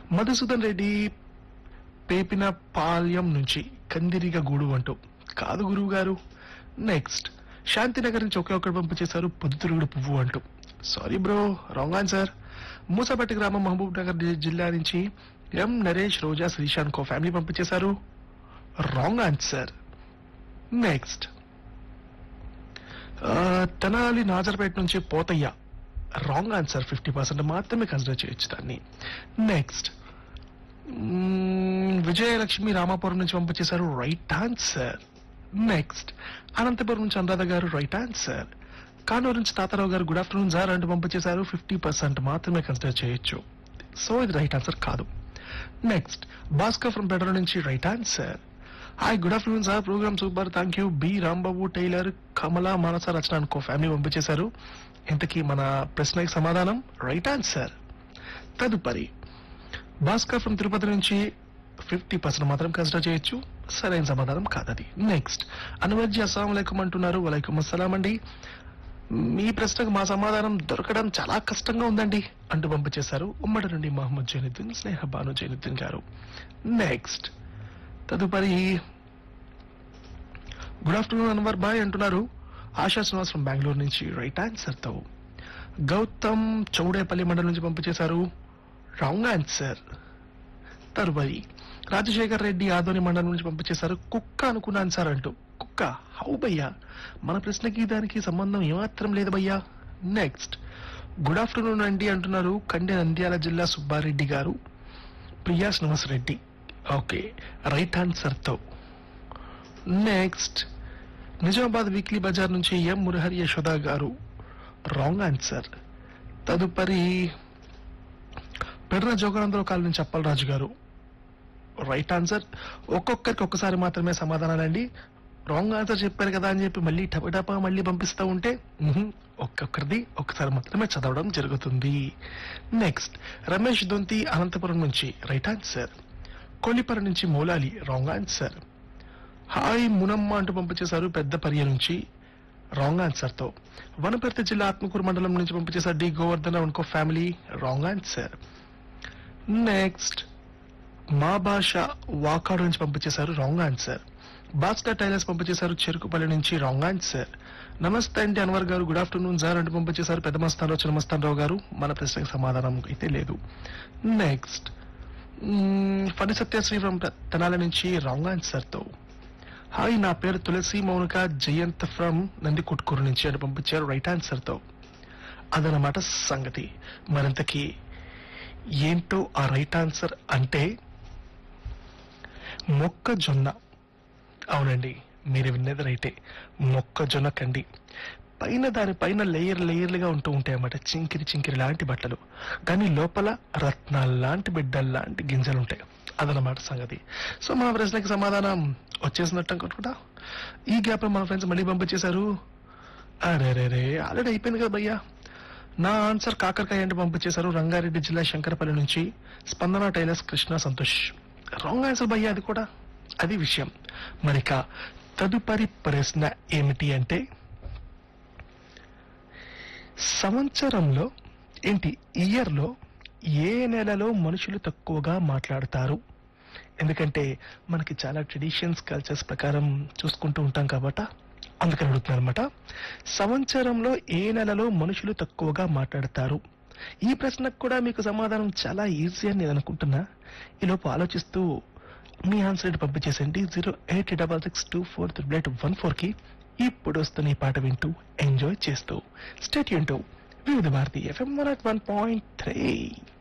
మధుసూదన్ రెడ్డి పేపిన పాల్యం నుంచి కందిరిగ గూడు అంటూ కాదు గురువు గారు నెక్స్ట్ శాంతినగర్ నుంచి ఒకే ఒక్కడు పంపు చేశారు పొద్దుతిరుగుడు పువ్వు అంటూ sorry bro wrong answer Musapatti గ్రామం మహబూబ్ నగర్ జి- జిల్లా నుంచి ఎం నరేష్ రోజా శ్రీశాంత్ కో ఫ్యామిలీ పంపించేశారు wrong answer next Tenali Nazarpet నుంచి Pothaiah wrong answer fifty percent మాత్రమే కన్సిడర్ చేయొచ్చు దాన్ని నెక్స్ట్ మ్మ్, విజయలక్ష్మి రామాపురం నుంచి పంపించేశారు రైట్ ఆన్సర్ నెక్స్ట్ అనంతపురం నుంచి అనురాధ గారు రైట్ ఆన్సర్ కానూరు నుంచి తాతారావు గారు గుడ్ ఆఫ్టర్నూన్ సార్ అంటూ పంపించేశారు ఫిఫ్టీ పర్సెంట్ మాత్రమే కన్సిడర్ చేయొచ్చు సో ఇది రైట్ ఆన్సర్ కాదు నెక్స్ట్ భాస్కర్ ఫ్రమ్ బెటర్ నుంచి right answer hi good afternoon sir programme super thank you B Rambabu tailor Kamala Manasa Rachana అనుకో ఫ్యామిలీ పంపించేశారు ఇంతకీ మన ప్రశ్నకి సమాధానం రైట్ ఆన్సర్ తదుపరి భాస్కర్ ఫ్రమ్ తిరుపతి నుంచి ఫిఫ్టీ పర్సెంట్ మాత్రం కన్సిడర్ చేయొచ్చు సరైన సమాధానం కాదది నెక్స్ట్ అనువర్జీ అస్సలం వలైకుం అంటున్నారు వలైకుం అస్సలాం అండి మీ ప్రశ్నకు మా సమాధానం దొరకడం చాలా కష్టంగా ఉందండి అంటూ పంపించేశారు ఉమ్మడి నుండి మహమ్మద్ జైనుద్దీన్ స్నేహ బాను జైనుద్దీన్ గారు నెక్స్ట్ తదుపరి గుడ్ ఆఫ్టర్నూన్ అన్వర్ బాయ్ అంటున్నారు ఆశా శ్రీనివాస్ ఫ్రమ్ బెంగళూరు నుంచి రైట్ ఆన్సర్ తో గౌతమ్ చౌడేపల్లి మండలం నుంచి పంపించేశారు రాంగ్ ఆన్సర్ తరువాయి రాజశేఖర్ రెడ్డి ఆదోని మండలం నుంచి పంపించేశారు కుక్క అనుకున్నాను సార్ అంటూ కుక్క హౌ భయ్యా మన ప్రశ్నకి దానికి సంబంధం ఏమాత్రం లేదు భయ్యా నెక్స్ట్ గుడ్ ఆఫ్టర్నూన్ అండి అంటున్నారు కండె నంద్యాల జిల్లా సుబ్బారెడ్డి గారు Priya Srinivas Reddy okay right answer తో నెక్స్ట్ నిజామాబాద్ వీక్లీ బజార్ నుంచి ఎం మురహరి యశోద గారు రాంగ్ ఆన్సర్ తదుపరి పెర్ర జోగానందరావు కాలనీ నుంచి అప్పలరాజు గారు రైట్ ఆన్సర్ ఒక్కొక్కరికి ఒక్కసారి మాత్రమే సమాధానాలండి రాంగ్ ఆన్సర్ చెప్పారు కదా అని చెప్పి మళ్ళీ టపటపా మళ్ళీ పంపిస్తూ ఉంటే మ్హూ, ఒక్కొక్కరిది ఒక్కసారి మాత్రమే చదవడం జరుగుతుంది నెక్స్ట్ రమేష్ దొంతి అనంతపురం నుంచి రైట్ ఆన్సర్ కొల్లిపర నుంచి Moulali wrong answer hi Munamma అంటూ పంపించేశారు పెద్ద పర్య నుంచి రాంగ్ ఆన్సర్ తో వనపర్తి జిల్లా ఆత్మకూరు మండలం నుంచి పంపించేశారు డి గోవర్ధన అనుకో ఫ్యామిలీ రాంగ్ ఆన్సర్ నెక్స్ట్ మా భాష వాకాడు నుంచి పంపించేశారు రాంగ్ ఆన్సర్ భాస్కర్ టైలర్స్ పంపించేశారు చెరుకుపల్లి నుంచి రాంగ్ ఆన్సర్ నమస్తే అండి అన్వర్ గారు గుడ్ ఆఫ్టర్నూన్ సార్ అంటూ పంపించేశారు పెద్ద మస్తాన్ చిన్న మస్తాన్ రావు గారు మన ప్రశ్నకి సమాధానం అయితే లేదు నెక్స్ట్ ఫణి సత్యశ్రీ ఫ్రమ్ తెనాల నుంచి రాంగ్ ఆన్సర్ తో హాయ్ నా పేరు తులసి మౌనిక జయంత్ ఫ్రమ్ నంది కుట్కూరు నుంచి అని పంపించారు రైట్ ఆన్సర్ తో అదనమాట సంగతి మరింతకి ఏంటో ఆ రైట్ ఆన్సర్ అంటే మొక్కజొన్న అవునండి మీరు విన్నది రైటే మొక్కజొన్న కండి పైన దానిపైన లేయర్ లేయర్లుగా ఉంటూ ఉంటాయి అన్నమాట చింకిరి చింకిరి లాంటి బట్టలు కానీ లోపల రత్నాలు లాంటి బిడ్డలు లాంటి గింజలు ఉంటాయి అదనమాట సంగతి సో మన ప్రశ్నకి సమాధానం వచ్చేసినట్టు అనుకుంటా ఈ గ్యాప్ లో మన ఫ్రెండ్స్ మళ్ళీ పంపించేశారు అరే రే రే ఆల్రెడీ అయిపోయింది కదా భయ్యా నా ఆన్సర్ కాకరకాయ అంటే పంపించేశారు రంగారెడ్డి జిల్లా శంకరపల్లి నుంచి Spandana tailors Krishna Santosh wrong answer భయ్యా అది కూడా అది విషయం మరిక తదుపరి ప్రశ్న ఏమిటి అంటే సంవత్సరంలో ఏంటి ఇయర్ లో ఏ నెలలో మనుషులు తక్కువగా మాట్లాడతారు ఎందుకంటే మనకి చాలా ట్రెడిషన్స్ కల్చర్స్ ప్రకారం చూసుకుంటూ ఉంటాం కాబట్టి అందుకని అడుగుతున్నాను అనమాట సంవత్సరంలో ఏ నెలలో మనుషులు తక్కువగా మాట్లాడతారు ఈ ప్రశ్నకు కూడా మీకు సమాధానం చాలా ఈజీ అని నేను అనుకుంటున్నా ఈలోపు ఆలోచిస్తూ మీ ఆన్సర్ ఏంటి పంపించేసండి zero eight double six two four triple eight one four కి ఇప్పుడు వస్తున్న ఈ పాట వింటూ ఎంజాయ్ చేస్తూ స్టేట్ యూన్ Vividh Bharati FM one point three